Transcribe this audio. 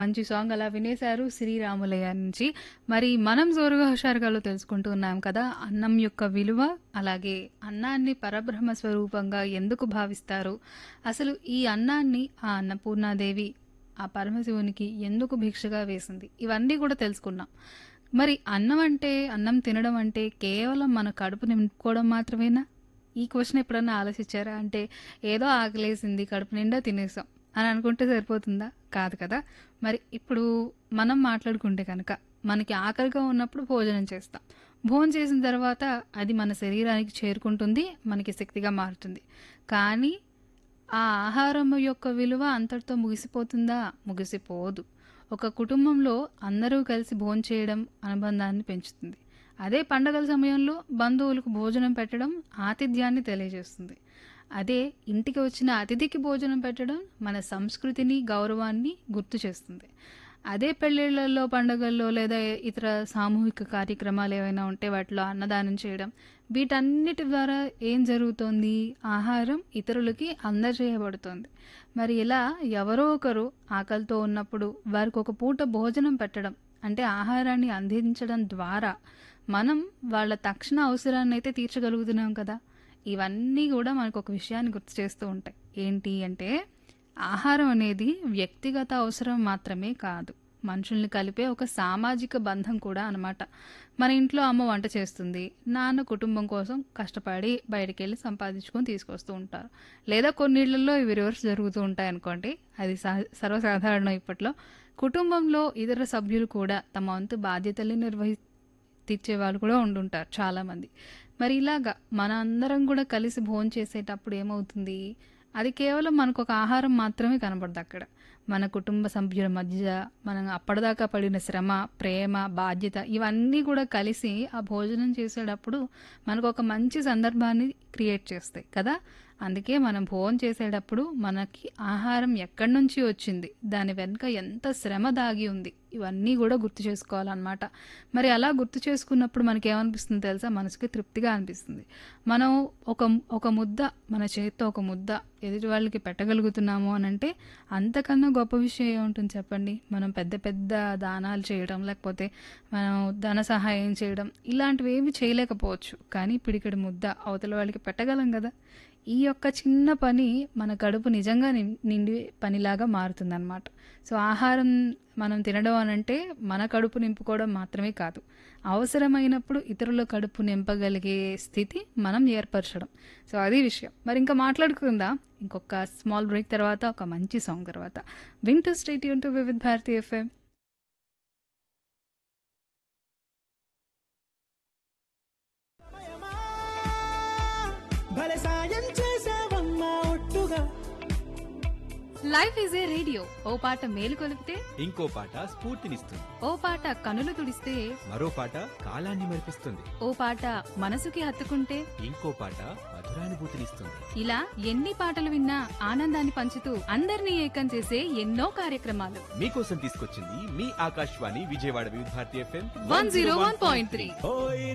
మంచి సాంగ్ అలా వినేశారు శ్రీరాములయ్య నుంచి మరి మనం జోరుగా హుషారుగాలో తెలుసుకుంటూ ఉన్నాం కదా అన్నం యొక్క విలువ అలాగే అన్నాన్ని పరబ్రహ్మ స్వరూపంగా ఎందుకు భావిస్తారు అసలు ఈ అన్నాన్ని ఆ అన్నపూర్ణాదేవి ఆ పరమశివునికి ఎందుకు భిక్షగా వేసింది ఇవన్నీ కూడా తెలుసుకున్నాం మరి అన్నం అంటే అన్నం తినడం అంటే కేవలం మన కడుపు నింపుకోవడం మాత్రమేనా ఈ క్వశ్చన్ ఎప్పుడన్నా ఆలోచించారా అంటే ఏదో ఆకలేసింది కడుపు నిండా తినేసాం అని అనుకుంటే సరిపోతుందా కాదు కదా మరి ఇప్పుడు మనం మాట్లాడుకుంటే కనుక మనకి ఆకలిగా ఉన్నప్పుడు భోజనం చేస్తాం భోజనం చేసిన తర్వాత అది మన శరీరానికి చేరుకుంటుంది మనకి శక్తిగా మారుతుంది కానీ ఆ ఆహారం యొక్క విలువ అంతటితో ముగిసిపోతుందా ముగిసిపోదు ఒక కుటుంబంలో అందరూ కలిసి భోజనం చేయడం అనుబంధాన్ని పెంచుతుంది అదే పండగల సమయంలో బంధువులకు భోజనం పెట్టడం ఆతిథ్యాన్ని తెలియజేస్తుంది అదే ఇంటికి వచ్చిన అతిథికి భోజనం పెట్టడం మన సంస్కృతిని గౌరవాన్ని గుర్తు చేస్తుంది అదే పెళ్ళిళ్ళల్లో పండగల్లో లేదా ఇతర సామూహిక కార్యక్రమాలు ఏవైనా ఉంటే వాటిలో అన్నదానం చేయడం వీటన్నిటి ద్వారా ఏం జరుగుతోంది ఆహారం ఇతరులకి అందజేయబడుతోంది మరి ఇలా ఎవరో ఒకరు ఆకలితో ఉన్నప్పుడు వారికి ఒక పూట భోజనం పెట్టడం అంటే ఆహారాన్ని అందించడం ద్వారా మనం వాళ్ళ తక్షణ అవసరాన్ని అయితే తీర్చగలుగుతున్నాం కదా ఇవన్నీ కూడా మనకు ఒక విషయాన్ని గుర్తు చేస్తూ ఉంటాయి ఏంటి అంటే ఆహారం అనేది వ్యక్తిగత అవసరం మాత్రమే కాదు మనుషుల్ని కలిపే ఒక సామాజిక బంధం కూడా అన్నమాట మన ఇంట్లో అమ్మ వంట చేస్తుంది నాన్న కుటుంబం కోసం కష్టపడి బయటికి వెళ్ళి సంపాదించుకొని తీసుకొస్తూ ఉంటారు లేదా కొన్నిళ్లలో ఇవి రివర్స్ జరుగుతూ ఉంటాయి అనుకోండి అది సహ- సర్వసాధారణం ఇప్పట్లో కుటుంబంలో ఇతర సభ్యులు కూడా తమ వంతు బాధ్యతల్ని నిర్వహి తీర్చే వాళ్ళు కూడా ఉండుంటారు చాలామంది మరి ఇలాగా మన అందరం కూడా కలిసి భోజనం చేసేటప్పుడు ఏమవుతుంది అది కేవలం మనకు ఒక ఆహారం మాత్రమే కనబడదు అక్కడ మన కుటుంబ సభ్యుల మధ్య మనం అప్పటిదాకా పడిన శ్రమ ప్రేమ బాధ్యత ఇవన్నీ కూడా కలిసి ఆ భోజనం చేసేటప్పుడు మనకు ఒక మంచి సందర్భాన్ని క్రియేట్ చేస్తాయి కదా అందుకే మనం భోజనం చేసేటప్పుడు మనకి ఆహారం ఎక్కడి నుంచి వచ్చింది దాని వెనుక ఎంత శ్రమ దాగి ఉంది ఇవన్నీ కూడా గుర్తు చేసుకోవాలన్నమాట మరి అలా గుర్తు చేసుకున్నప్పుడు మనకి ఏమనిపిస్తుంది తెలుసా మనసుకి తృప్తిగా అనిపిస్తుంది మనం ఒక ఒక ముద్ద మన చేతితో ఒక ముద్ద ఎదుటి వాళ్ళకి పెట్టగలుగుతున్నాము అని అంటే అంతకన్నా గొప్ప విషయం ఏముంటుంది చెప్పండి మనం పెద్ద పెద్ద దానాలు చేయడం లేకపోతే మనం ధన సహాయం చేయడం ఇలాంటివి ఏమి చేయలేకపోవచ్చు కానీ పిడికడి ముద్ద అవతల వాళ్ళకి పెట్టగలం కదా ఈ యొక్క చిన్న పని మన కడుపు నిజంగా నిం- నిండి పనిలాగా మారుతుందన్నమాట సో ఆహారం మనం తినడం అని అంటే మన కడుపు నింపుకోవడం మాత్రమే కాదు అవసరమైనప్పుడు ఇతరుల కడుపు నింపగలిగే స్థితి మనం ఏర్పరచడం సో అది విషయం మరి ఇంకా మాట్లాడుకుందాం ఇంకొక స్మాల్ బ్రేక్ తర్వాత ఒక మంచి సాంగ్ తర్వాత వింటూ స్టేట్ యూన్ టు వివిధ్ భారతి ఎఫ్ఎం సమయమా, భలే సాయం చేసావమ్మా ఒట్టుగా లైఫ్ ఈజ్ ఏ రేడియో ఓ పాట మేలు కొలిపితే ఇంకో పాట స్ఫూర్తినిస్తుంది ఓ పాట కనులు తుడిస్తే మరో పాట కాలాన్ని మరిపిస్తుంది ఓ పాట మనసుకి హత్తుకుంటే ఇంకో పాట మధురానుభూతినిస్తుంది ఇలా ఎన్ని పాటలు విన్నా ఆనందాన్ని పంచుతూ అందరినీ ఏకం చేసే ఎన్నో కార్యక్రమాలు మీకోసం తీసుకొచ్చింది మీ Akashvani Vijayawada Vividh Bharati FM one zero one point three ఓయ్